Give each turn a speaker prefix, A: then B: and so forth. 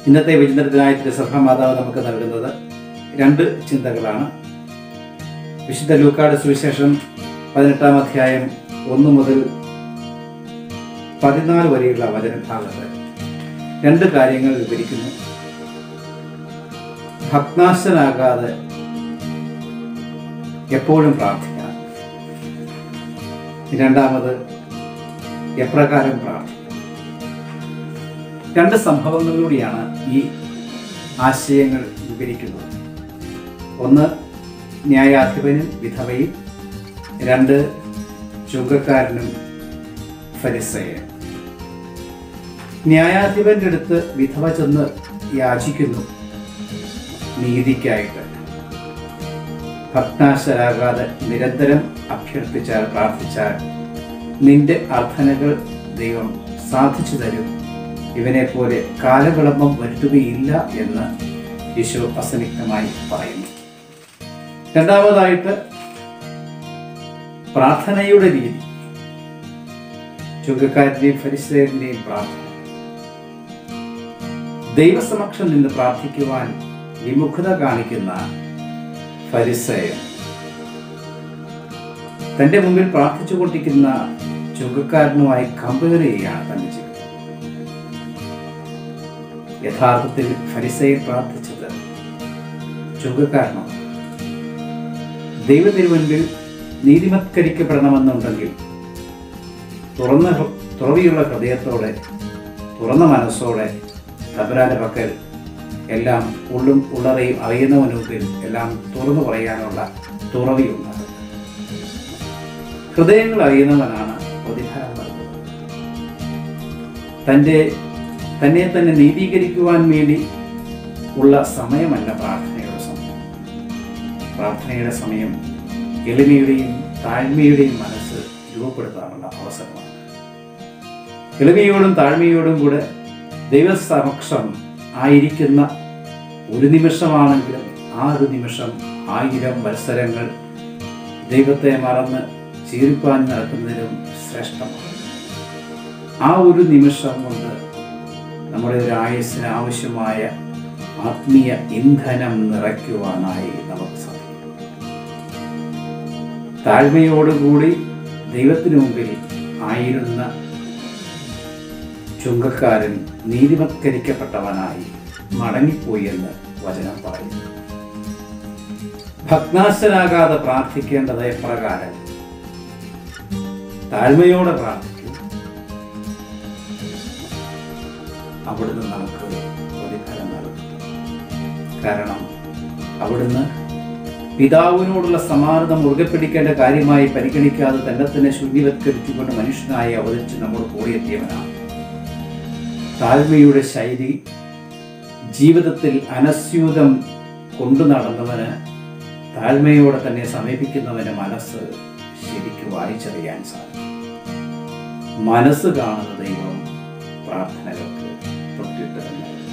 A: ഇന്നത്തെ വിചിന്തനത്തിനായ തിരുസഭ മാതാവ് നമുക്ക് നൽകുന്നത് രണ്ട് ചിന്തകളാണ് വിശുദ്ധ ലൂക്കാട് സുവിശേഷം പതിനെട്ടാം അധ്യായം ഒന്ന് മുതൽ പതിനാല് വരെയുള്ള വചനഭാഗത്ത് രണ്ട് കാര്യങ്ങൾ വിവരിക്കുന്നു ഭഗ്നാശനാകാതെ എപ്പോഴും പ്രാർത്ഥിക്കണം രണ്ടാമത് എപ്രകാരം പ്രാർത്ഥിക്കണം രണ്ട് സംഭവങ്ങളിലൂടെയാണ് ഈ ആശയങ്ങൾ വിവരിക്കുന്നത് ഒന്ന് ന്യായാധിപനും വിധവയും രണ്ട് ചുങ്കക്കാരനും ഫരിസയനും ന്യായാധിപന്റെ അടുത്ത് വിധവ ചെന്ന് യാചിക്കുന്നു നീതിക്കായിട്ട് ഭക്താശരാകാതെ നിരന്തരം അഭ്യർത്ഥിച്ചാൽ പ്രാർത്ഥിച്ചാൽ നിന്റെ അർത്ഥനകൾ ദൈവം സാധിച്ചു തരും ഇവനെ പോലെ കാലവിളംബം വരുത്തുകയില്ല എന്ന് യേശു അസന്നിഗ്ധമായി പറയുന്നു രണ്ടാമതായിട്ട് പ്രാർത്ഥനയുടെ രീതി ചുങ്കക്കാരൻ്റെയും ഫരിസേറിൻ്റെയും പ്രാർത്ഥന ദൈവസമക്ഷം നിന്ന് പ്രാർത്ഥിക്കുവാൻ വിമുഖത കാണിക്കുന്ന ഫരിസയൻ തന്റെ മുമ്പിൽ പ്രാർത്ഥിച്ചുകൊണ്ടിരിക്കുന്ന ചുങ്കക്കാരനുമായി കമ്പയർ ചെയ്യുകയാണ് തന്റെ ജീവിതം യഥാർത്ഥത്തിൽ ഫരിസയൻ പ്രാർത്ഥിച്ചത് ചുങ്കക്കാരനോ ദൈവത്തിന് മുൻപിൽ നീതിമത്കരിക്കപ്പെടണമെന്നുണ്ടെങ്കിൽ തുറന്ന ഹൃ- തുറവിയുള്ള ഹൃദയത്തോടെ തുറന്ന മനസ്സോടെ തമ്പുരാന്റെ പക്കൽ എല്ലാം ഉള്ളും ഉള്ളറയും അറിയുന്നവന് മുമ്പിൽ എല്ലാം തുറന്നു പറയാനുള്ള തുറവിയുണ്ടാകും ഹൃദയങ്ങൾ അറിയുന്നവനാണ് പ്രതിഫലം നൽകുന്നത് തൻ്റെ തന്നെ തന്നെ നീതീകരിക്കുവാൻ വേണ്ടി ഉള്ള സമയമല്ല പ്രാർത്ഥനയുടെ സമയം പ്രാർത്ഥനയുടെ സമയം എളിമയുടെയും താഴ്മയുടെയും മനസ്സ് രൂപപ്പെടുത്താനുള്ള അവസരമാണ് എളിമയോടും താഴ്മയോടും കൂടെ ദൈവസമക്ഷം ആയിരിക്കുന്ന ഒരു നിമിഷമാണെങ്കിലും ആ ഒരു നിമിഷം ആയിരം മത്സരങ്ങൾ ദൈവത്തെ മറന്ന് ചീറിപ്പാൻ നടക്കുന്നതിലും ശ്രേഷ്ഠമാണ് ആ ഒരു നിമിഷം കൊണ്ട് നമ്മുടെ ഒരു ആയുസ്സിന് ആവശ്യമായ ആത്മീയ ഇന്ധനം നിറയ്ക്കുവാനായി നമുക്ക് സാധിക്കും താഴ്മയോടുകൂടി ദൈവത്തിനു മുമ്പിൽ ആയിരുന്ന ചുങ്കക്കാരൻ നീതിവത്കരിക്കപ്പെട്ടവനായി മടങ്ങിപ്പോയി എന്ന് വചനം പറയുന്നു ഭഗ്നാശനാകാതെ പ്രാർത്ഥിക്കേണ്ടത് എപ്രകാരം താഴ്മയോടെ പ്രാർത്ഥിക്കും അവിടുന്ന് നമുക്ക് പ്രതിഫലം നൽകും കാരണം അവിടുന്ന് പിതാവിനോടുള്ള സമാനത മുറുകെ പിടിക്കേണ്ട കാര്യമായി പരിഗണിക്കാതെ തന്നെ തന്നെ ശൂന്യവത്കരിച്ചുകൊണ്ട് മനുഷ്യനായി അവതരിച്ച് നമ്മോട് കൂടിയെത്തിയവനാണ് താഴ്മയുടെ ശൈലി ജീവിതത്തിൽ അനസ്യൂതം കൊണ്ടു നടന്നവന് താഴ്മയോടെ തന്നെ സമീപിക്കുന്നവന് മനസ്സ് ശരിക്കും വായിച്ചറിയാൻ സാധിക്കും മനസ്സ് കാണുന്ന ദൈവം പ്രാർത്ഥനകൾക്ക് പ്രത്യുത്തരം നൽകും